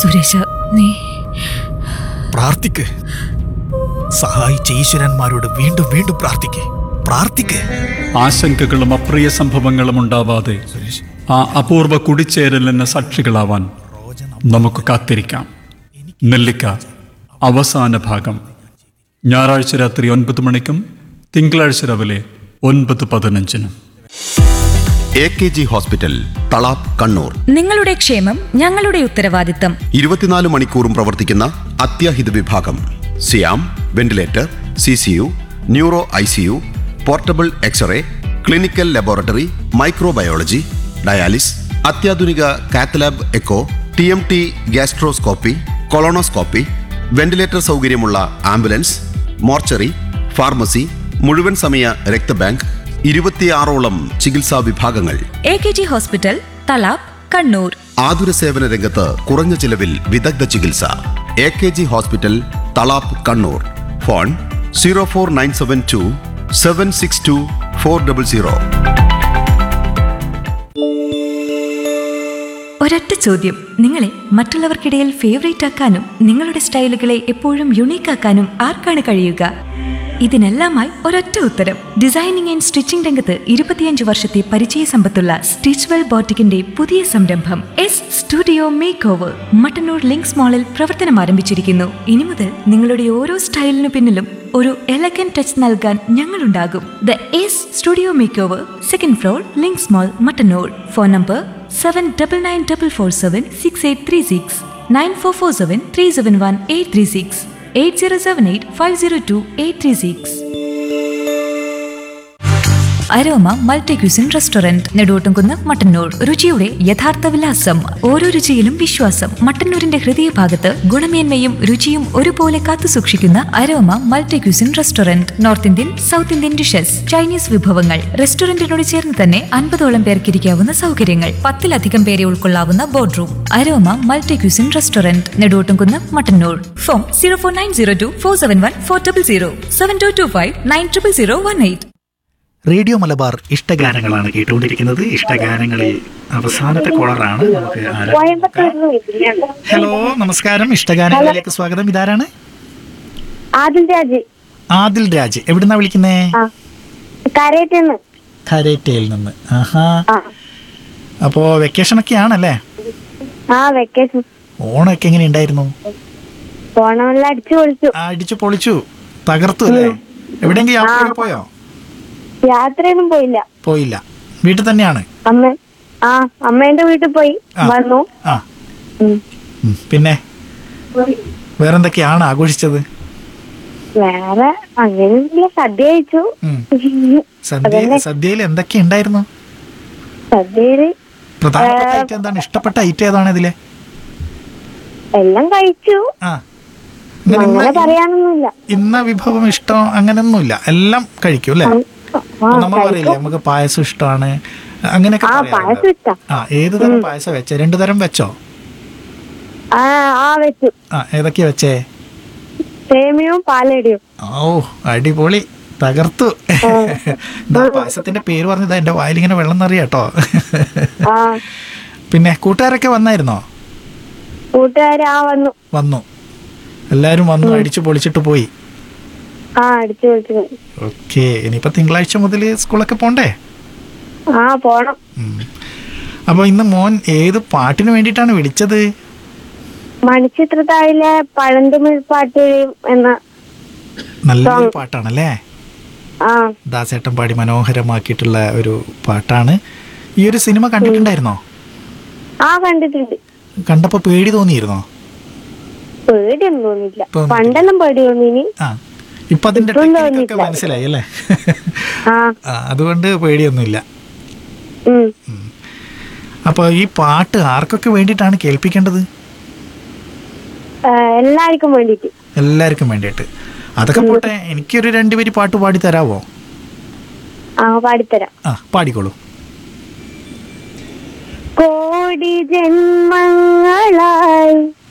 സുരേഷ നീ പ്രാർത്ഥിക്ക് സഹായിച്ച ഈശ്വരന്മാരോട് വീണ്ടും വീണ്ടും പ്രാർത്ഥിക്ക് പ്രാർത്ഥിക്ക് ആശങ്കകളും അപ്രിയ സംഭവങ്ങളും ഉണ്ടാവാതെ ആ അപൂർവ കുടിച്ചേരലിന് സാക്ഷികളാവാൻ നമുക്ക് കാത്തിരിക്കാം നെല്ലിക്ക അവസാന ഭാഗം ഞായറാഴ്ച രാത്രി ഒൻപത് മണിക്കും തിങ്കളാഴ്ച രാവിലെ ഒൻപത് പതിനഞ്ചിനും A K G hospital Thalap Kannur നിങ്ങളുടെ ക്ഷേമം ഞങ്ങളുടെ ഉത്തരവാദിത്തം ഇരുപത്തിനാല് മണിക്കൂറും പ്രവർത്തിക്കുന്ന അത്യാഹിത വിഭാഗം സിയാം ventilator C C U neuro I C U portable X ray clinical laboratory microbiology dialysis അത്യാധുനിക cath lab echo T M T gastroscopy colonoscopy ventilator സൗകര്യമുള്ള ആംബുലൻസ് മോർച്ചറി ഫാർമസി മുഴുവൻ സമയ രക്തബാങ്ക് ഇരുപത്തിയാറോളം ചികിത്സാ വിഭാഗങ്ങൾ A K G hospital Thalap Kannur ആതുര സേവന രംഗത്ത് കുറഞ്ഞ ചിലവിൽ വിദഗ്ധ ചികിത്സ A K G hospital Thalap Kannur phone zero four nine seven two seven six two four double zero ഒരൊറ്റ ചോദ്യം നിങ്ങളെ മറ്റുള്ളവർക്കിടയിൽ ഫേവറേറ്റ് ആക്കാനും നിങ്ങളുടെ സ്റ്റൈലുകളെ എപ്പോഴും യുണീക്ക് ആക്കാനും ആർക്കാണ് കഴിയുക ഇതിനെല്ലാമായി ഒരൊറ്റ ഉത്തരം ഡിസൈനിങ് ആൻഡ് സ്റ്റിച്ചിംഗ് രംഗത്ത് ഇരുപത്തിയഞ്ച് വർഷത്തെ പരിചയ സമ്പത്തുള്ള സ്റ്റിച്ച്വെൽ ബോട്ടിക്കിന്റെ പുതിയ സംരംഭം S studio make over Mattannur Links മാളിൽ പ്രവർത്തനം ആരംഭിച്ചിരിക്കുന്നു ഇനി മുതൽ നിങ്ങളുടെ ഓരോ സ്റ്റൈലിനു പിന്നിലും ഒരു എലഗൻ ടച്ച് നൽകാൻ ഞങ്ങളുണ്ടാകും the S studio make over second floor Links mall Mattannur phone number seven double nine double four seven six eight three six nine four four seven three seven one eight three six eight zero seven eight five zero two eight three six aroma multi cuisine restaurant Neduvottumkunnu Mattannur രുചിയുടെ യഥാർത്ഥ വിലാസം ഓരോ രുചിയിലും വിശ്വാസം മട്ടന്നൂരിന്റെ ഹൃദയഭാഗത്ത് ഗുണമേന്മയും രുചിയും ഒരുപോലെ കാത്തുസൂക്ഷിക്കുന്ന aroma multi cuisine restaurant north Indian south Indian dishes Chinese വിഭവങ്ങൾ റെസ്റ്റോറന്റിനോട് ചേർന്ന് തന്നെ അൻപതോളം പേർക്ക് ഇരിക്കാവുന്ന സൗകര്യങ്ങൾ പത്തിലധികം പേരെ ഉൾക്കൊള്ളാവുന്ന board room aroma multi cuisine restaurant Neduvottumkunnu Mattannur phone zero four nine zero two four seven one four double zero seven two two five nine triple zero one eight radio Malabar ഇഷ്ടഗാനങ്ങളാണ് കേട്ടുകൊണ്ടിരിക്കുന്നത് ഇഷ്ടഗാനങ്ങളിൽ അവസാനത്തെ കോളറാണ് നമുക്ക് ആരാ- ഹലോ നമസ്കാരം ഇഷ്ടഗാനങ്ങളിലേക്ക് സ്വാഗതം ഇതാരാണ് ആദിൽ രാജ് ആദിൽ രാജ് എവിടുന്നാ വിളിക്കുന്നേ ആ കരയറ്റെന്ന് കരേറ്റയിൽ നിന്ന് ആഹാ ആ അപ്പോ വെക്കേഷൻ ഒക്കെ ആണല്ലേ ആ വെക്കേഷൻ ഓണമൊക്കെ എങ്ങനെ ഉണ്ടായിരുന്നു പോണമെല്ലാം അടിച്ചു പൊളിച്ചു ആ, അടിച്ചു പൊളിച്ചു തകർത്തു അല്ലേ എവിടെയെങ്കിലും യാത്ര പോയോ യാത്രയൊന്നും പോയില്ല പോയില്ല വീട്ടിൽ തന്നെയാണ് അമ്മ ആ അമ്മേന്റെ വീട്ടിൽ പോയി ആ. വന്നു ആ ഉം. ഉം. പിന്നെ വേറെന്തൊക്കെയാണ് ആഘോഷിച്ചത് വേറെ അങ്ങനെയൊന്നുമില്ല സദ്യ കഴിച്ചു ഉം. സദ്യ അതന്നെ. സദ്യയിൽ എന്തൊക്കെ ഉണ്ടായിരുന്നു സദ്യയില് പ്രധാനപ്പെട്ട ഐറ്റം എന്താണ് ഇഷ്ടപ്പെട്ട ഐറ്റം ഏതാണ് ഇതിലെ എല്ലാം കഴിച്ചു ആ അങ്ങനെ അങ്ങനെ ഇന്ന- പറയാനൊന്നുമില്ല ഇന്ന വിഭവം ഇഷ്ടം അങ്ങനെയൊന്നുമില്ല എല്ലാം കഴിക്കും അല്ലേ ആ നമ്മൾ പറയില്ലേ നമുക്ക് പായസം ഇഷ്ടമാണ് അങ്ങനെയൊക്കെ ആ പറയാറുണ്ട്. പായസം ഇഷ്ടാ ആ ഏത് തരം പായസം വെച്ചേ രണ്ടു തരം വെച്ചോ ആ ആ വെച്ചു ആ ഏതൊക്കെയാ വെച്ചേ സേമിയവും പാലടിയും ഓ അടിപൊളി തകർത്തു ഇതാ പായസത്തിന്റെ പേര് പറഞ്ഞതാ എന്റെ വായിലിങ്ങനെ വെള്ളം നിറയാട്ടോ ആ പിന്നെ കൂട്ടുകാരൊക്കെ വന്നായിരുന്നോ കൂട്ടുകാര് ആ വന്നു വന്നു എല്ലാരും വന്നു അടിച്ചു പൊളിച്ചിട്ട് പോയി ആ അടിച്ചു പൊളിച്ചു പോയി. ഓക്കെ ഇനിയിപ്പോ തിങ്കളാഴ്ച മുതൽ സ്കൂളൊക്കെ പോണ്ടേ ആ പോണം ഉം. അപ്പൊ ഇന്ന് മോൻ ഏത് പാട്ടിന് വേണ്ടിയിട്ടാണ് വിളിച്ചത് മണിച്ചിത്രത്താഴിലെ പഴന്തുമിഴ് പാട്ടുകയും എന്ന നല്ലൊരു പാട്ടാണല്ലേ ആ ദാസേട്ടൻ പാടി മനോഹരമാക്കിയിട്ടുള്ള ഒരു പാട്ടാണ് ഈ ഒരു സിനിമ കണ്ടിട്ടുണ്ടായിരുന്നോ ആ കണ്ടിട്ടുണ്ട് കണ്ടപ്പോ പേടി തോന്നിയിരുന്നോ പേടിയൊന്നും തോന്നിയില്ല തോന്നിയില്ല. പണ്ടെല്ലാം പേടി തോന്നിനി ആ ഇപ്പൊ അതിന്റെ ഇപ്പം ടെക്നിക്കൊക്കെ തോന്നിയിട്ടില്ല. മനസ്സിലായി അല്ലേ ആ ആ, അതുകൊണ്ട് പേടിയൊന്നുമില്ല ഉം അപ്പൊ ഈ പാട്ട് ആർക്കൊക്കെ വേണ്ടിയിട്ടാണ് കേൾപ്പിക്കേണ്ടത് ആ, എല്ലാവർക്കും വേണ്ടിട്ട് എല്ലാവർക്കും വേണ്ടിയിട്ട് അതൊക്കെ പോട്ടെ എനിക്കൊരു രണ്ടുപേര് പാട്ട് പാടി തരാവോ ആ പാടിത്തരാം ആ പാടിക്കോളൂ കോടി ജന്മങ്ങളായി